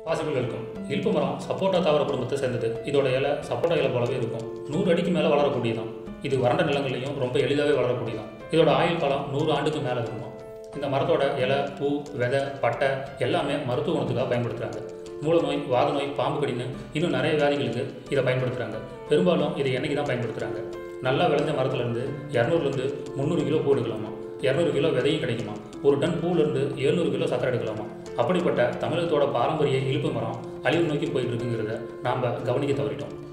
possible இருக்கும் இல்பு மரம் சப்போட்டா தாவர குடும்பத்தை சேர்ந்தது இதோட இலை சப்போட்டா இலை போலவே இருக்கும் நூறு அடிக்கு மேலே வளரக்கூடியதான் இது வறண்ட நிலங்கள்லையும் ரொம்ப எளிதாகவே வளரக்கூடியதான் இதோட ஆயுள் காலம் நூறு ஆண்டுக்கு மேலே இருக்குமா இந்த மரத்தோட இலை பூ விதை பட்டை எல்லாமே மருத்துவ குணத்துக்காக பயன்படுத்துகிறாங்க மூலநோய் வாதநோய் பாம்பு கடின்னு இன்னும் நிறைய வியாதிகளுக்கு இதை பயன்படுத்துகிறாங்க பெரும்பாலும் இதை என்னைக்கு தான் பயன்படுத்துகிறாங்க நல்லா விளைஞ்ச மரத்துலேருந்து இரநூறுலேருந்து முந்நூறு கிலோ பூ எடுக்கலாமா இரநூறு கிலோ விதையும் கிடைக்குமா ஒரு டன் பூலேருந்து எழுநூறு கிலோ சக்கரை எடுக்கலாமா அப்படிப்பட்ட தமிழகத்தோட பாரம்பரிய இழுப்பு மரம் அழிவு நோக்கி போயிட்டு இருக்குங்கிறத நாம் கவனிக்க தவறிட்டோம்